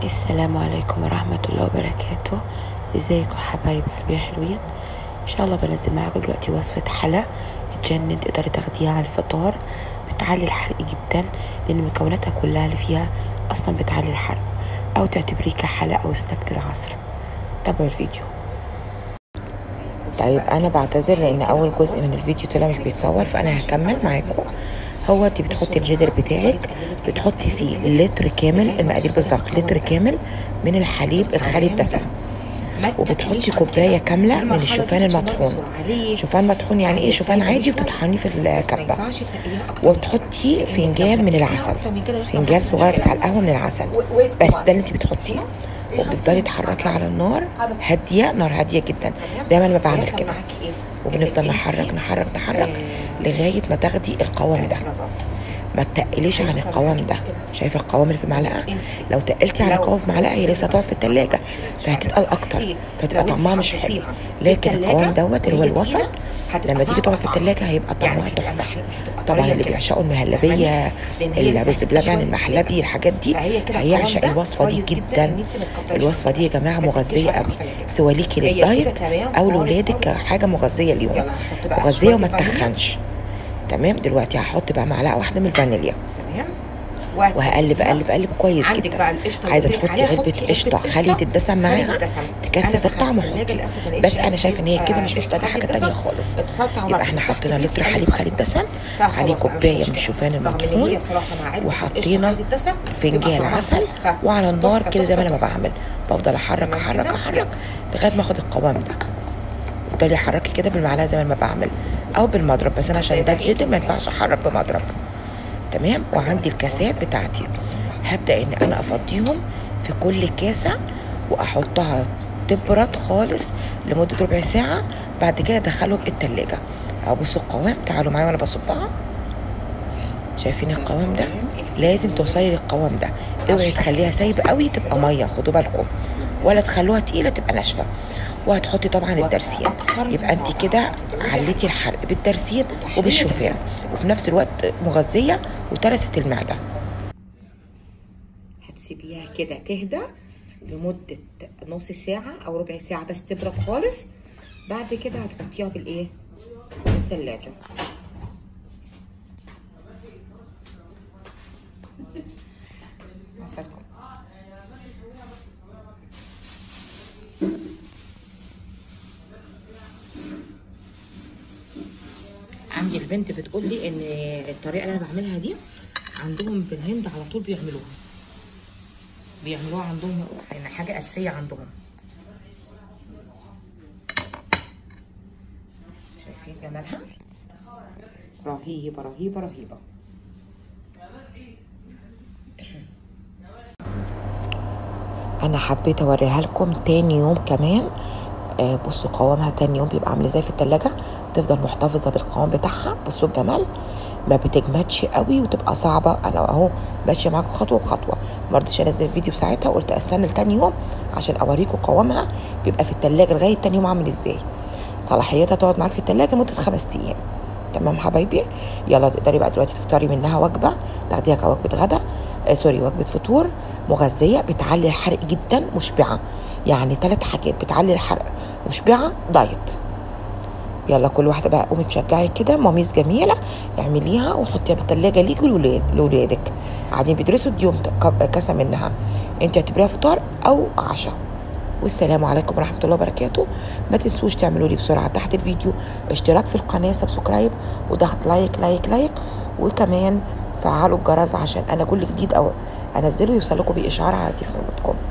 السلام عليكم ورحمة الله وبركاته ازيكم حبايب قلبي يا حلوين ان شاء الله بنزل معاكم دلوقتي وصفة حلا تجنن تقدري تاخديها على الفطار بتعلي الحرق جدا لان مكوناتها كلها اللي فيها اصلا بتعلي الحرق او تعتبريه كحلا او سناك للعصر تابعوا الفيديو طيب انا بعتذر لان اول جزء من الفيديو طلع مش بيتصور فانا هكمل معاكم هو انت بتحطي الجدر بتاعك بتحطي فيه لتر كامل المقادير بالظبط لتر كامل من الحليب الخالي الدسم وبتحطي كوبايه كامله من الشوفان المطحون شوفان مطحون يعني ايه شوفان عادي وبتطحنيه في الكبه وبتحطي فنجان من العسل فنجان صغير بتاع القهوه من العسل بس ده اللي انت بتحطيه وبتفضلي تحركي على النار هاديه نار هاديه جدا زي ما انا بعمل كده وبنفضل نحرك نحرك نحرك لغايه ما تاخدي القوام ده ما تقليش عن القوام ده شايفه القوام اللي في المعلقه لو تقلتي عن القوام في معلقه هي لسه هتقعد في التلاجة فهتتقل اكتر فتبقى طعمها مش حلو لكن القوام دوت اللي هو الوسط لما تيجي تقعد في التلاجة هيبقى طعمها تحفه طبعا اللي بيعشقوا المهلبيه الرز بلبن المحلبي الحاجات دي هيعشق الوصفه دي جدا الوصفه دي يا جماعه مغذيه قوي سواء ليكي للدايت او لاولادك حاجه مغذيه اليوم مغذيه وما تخنش تمام دلوقتي هحط بقى معلقه واحده من الفانيليا تمام وهقلب اقلب اقلب كويس عندك جدا بقى القشطة عايزه اللي قلت تحطي عليها، علبه حطي قشطه علبة خاليه قشطة الدسم خالية معاها الدسم. تكثف أنا الطعم في الثلاجة وحطي للأسف ما لقيتش بس انا شايفه ان هي كده آه، مش قشطة محتاجه حاجه خالية تانية الدسم. خالص اتصلت على يبقى احنا واحدة حطينا صاحبتي لتر قالت حليب لي خالي خلاص. الدسم فخلاص عليه بقى مفيش كوبايه من مشكلة. الشوفان رغم إن المطحون هي بصراحة مع علبة وحطينا قشطة خالية الدسم فنجان بيبقى طعمها عسل تحفة. وعلى النار تحفة، كده زي ما انا تحفة، بعمل بفضل احرك تمام احرك كده؟ احرك لغايه ما اخد القوام ده افضلي حركي كده بالمعلقه زي ما بعمل او بالمضرب بس انا عشان ده الجدر ما ينفعش احرك بمضرب تمام وعندي الكاسات بتاعتي هبدا ان انا افضيهم في كل كاسه واحطها تبرد خالص لمده ربع ساعه بعد كده ادخلهم التلاجة اهو بصوا القوام تعالوا معايا وانا بصبها شايفين القوام ده لازم توصلي للقوام ده اوعي تخليها سايبه قوي تبقى ميه خدوا بالكم ولا تخلوها تقيله تبقى ناشفه وهتحطي طبعا الدرسين يبقى انت كده عليتي الحرق بالدرسين وبالشوفان وفي نفس الوقت مغذيه وترست المعده هتسيبيها كده تهدى لمده نص ساعه او ربع ساعه بس تبرد خالص بعد كده هتحطيها بالايه الثلاجه عسلكم عندي البنت بتقول لي ان الطريقه اللي انا بعملها دي عندهم في الهند على طول بيعملوها بيعملوها عندهم يعني حاجه اساسيه عندهم شايفين جمالها رهيبه رهيبه رهيبه انا حبيت اوريها لكم تاني يوم كمان آه بصوا قوامها تاني يوم بيبقى عامل ازاي في التلاجة تفضل محتفظة بالقوام بتاعها بصوا الجمال ما بتجمدش قوي وتبقى صعبة انا اهو ماشية معاكم خطوة بخطوة ما رضيتش انزل الفيديو بساعتها وقلت استنى لتاني يوم عشان اوريكم قوامها بيبقى في التلاجة لغاية تاني يوم عامل ازاي صلاحيتها تقعد معاك في التلاجة مدة خمس ايام تمام حبايبي يلا تقدري بقى دلوقتي تفطري منها وجبة تاخديها كوجبة غدا آه سوري وجبة فطور مغذية بتعلي الحرق جدا مشبعة يعني ثلاث حاجات بتعلي الحرق مشبعة دايت يلا كل واحدة بقى قومي تشجعي كده ماميز جميلة اعمليها وحطيها بالتلاجة ليكي ولولاد لولادك قاعدين بيدرسوا دي يوم كاسة منها انت اعتبريها فطار او عشاء والسلام عليكم ورحمة الله وبركاته ما تنسوش تعملوا لي بسرعة تحت الفيديو اشتراك في القناة سبسكرايب وضغط لايك لايك لايك وكمان فعلوا الجرس عشان انا كل جديد او انزله يوصل لكم باشعار على تليفوناتكم